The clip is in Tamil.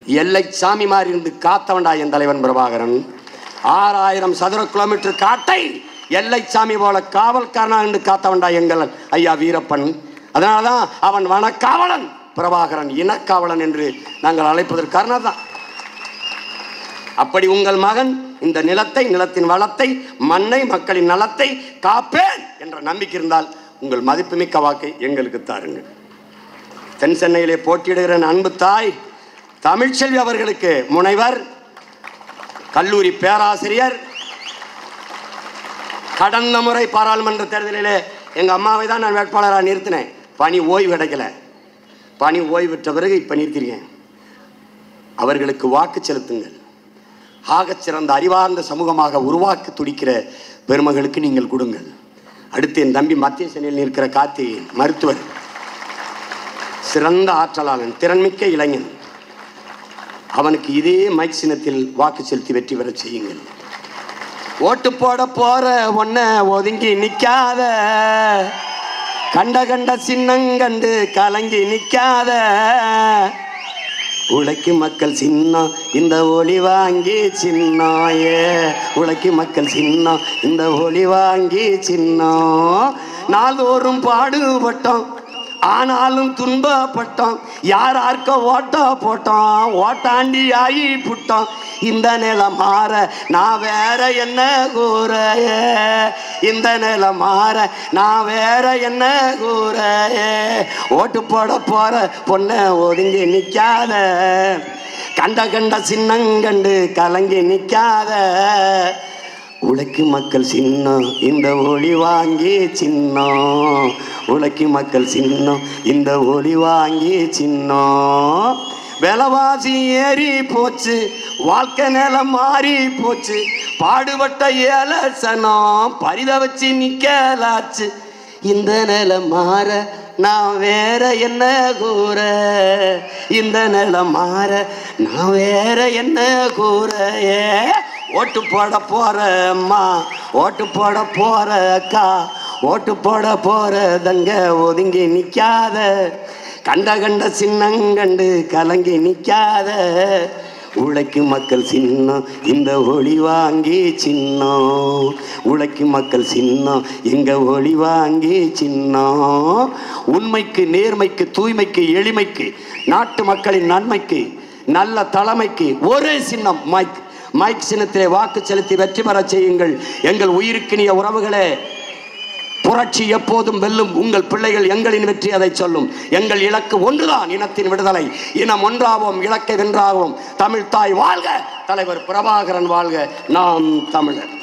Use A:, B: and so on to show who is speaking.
A: எல்லை சாமி மாதிரி இருந்து காத்தவன்டா என் தலைவன் பிரபாகரன் ஆறாயிரம் சதுர கிலோமீட்டர் காட்டை எல்லை சாமி போல காவல்காரனா இருந்து காத்தவன்டா எங்கள் ஐயா வீரப்பன் அதனாலதான் அவன் வனக்காவலன் பிரபாகரன் இனக்காவலன் என்று நாங்கள் அழைப்பதற்கு காரணம் தான் அப்படி உங்கள் மகன் இந்த நிலத்தை நிலத்தின் வளத்தை மண்ணை மக்களின் நலத்தை காப்பேன் என்ற நம்பிக்கை இருந்தால் உங்கள் மதிப்புமிக்க வாக்கை எங்களுக்கு தாருங்கள் தென் சென்னையிலே போட்டியிடுகிற என் அன்பு தாய் தமிழ்ச்செல்வி அவர்களுக்கு முனைவர் கல்லூரி பேராசிரியர் கடந்த முறை பாராளுமன்ற தேர்தலிலே எங்க அம்மாவை தான் நான் வேட்பாளராக நிறுத்தினேன் பணி ஓய்வு கிடைக்கல பணி ஓய்வு பெற்ற பிறகு இப்ப நிறுத்திருக்கேன் அவர்களுக்கு வாக்கு செலுத்துங்கள் ஆகச் சிறந்த அறிவார்ந்த சமூகமாக உருவாக்க துடிக்கிற பெருமகளுக்கு நீங்கள் கொடுங்கள் அடுத்து என் தம்பி மத்திய சென்னையில் நிற்கிற கார்த்திகேயன் மருத்துவர் சிறந்த ஆற்றலாளன் திறன்மிக்க இளைஞன் அவனுக்கு இதே மைக் சின்னத்தில் வாக்கு செலுத்தி வெற்றி பெறச் செய்யுங்கள் ஓட்டு போட போற ஒன்ன ஒதுங்கி நிக்காத கண்ட கண்ட சின்னங்கண்டு கலங்கி நிக்காத உழைக்கும் மக்கள் சின்னம் இந்த ஒளி வாங்கி சின்னாயே உழைக்கும் மக்கள் சின்னம் இந்த ஒளி வாங்கி சின்னம் நாள்தோறும் பாடுபட்டோம் ஆனாலும் துன்பப்பட்டோம் யார் யாருக்க ஓட்ட போட்டோம் ஓட்டாண்டி ஆகி புட்டோம் இந்த நிலம் மாற நான் வேற என்ன கூற இந்த நிலம் மாற நான் வேற என்ன கூற ஓட்டு போட போற பொண்ணை ஒதுங்கி நிக்காத கண்ட கண்ட சின்னங்கண்டு கலங்கி நிக்காத உழைக்கும் மக்கள் சின்னம் இந்த ஒளி வாங்கி சின்னம் உழைக்கும் மக்கள் சின்னம் இந்த ஒளி வாங்கி சின்னம் விலவாசி ஏறி போச்சு வாழ்க்கை நிலம் மாறி போச்சு பாடுபட்ட ஏலசனம் பரித வச்சு நிக்கலாச்சு இந்த நிலம் மாற நான் வேற என்ன கூற இந்த நிலம் மாற நான் வேற என்ன கூற ஏ ஓட்டு போட போற அம்மா ஓட்டு போட போற அக்கா ஓட்டு போட போற தங்க ஒதுங்கி நிக்காத கண்ட கண்ட சின்னங்கண்டு கலங்கி நிக்காத உழைக்கும் மக்கள் சின்னம் இந்த ஒளி வாங்கி சின்னம் உழைக்கும் மக்கள் சின்னம் எங்க ஒளி வாங்கி சின்னம் உண்மைக்கு நேர்மைக்கு தூய்மைக்கு எளிமைக்கு நாட்டு மக்களின் நன்மைக்கு நல்ல தலைமைக்கு ஒரே சின்னம் மைக் மைக் சின்னத்திலே வாக்கு செலுத்தி வெற்றி பெறச் செய்யுங்கள் எங்கள் உயிருக்கினிய உறவுகளே புரட்சி எப்போதும் வெல்லும் உங்கள் பிள்ளைகள் எங்களின் வெற்றி அதை சொல்லும் எங்கள் இலக்கு ஒன்றுதான் இனத்தின் விடுதலை இனம் ஒன்றாவோம் இலக்கை வென்றாவோம் தமிழ் தாய் வாழ்க தலைவர் பிரபாகரன் வாழ்க நாம் தமிழர்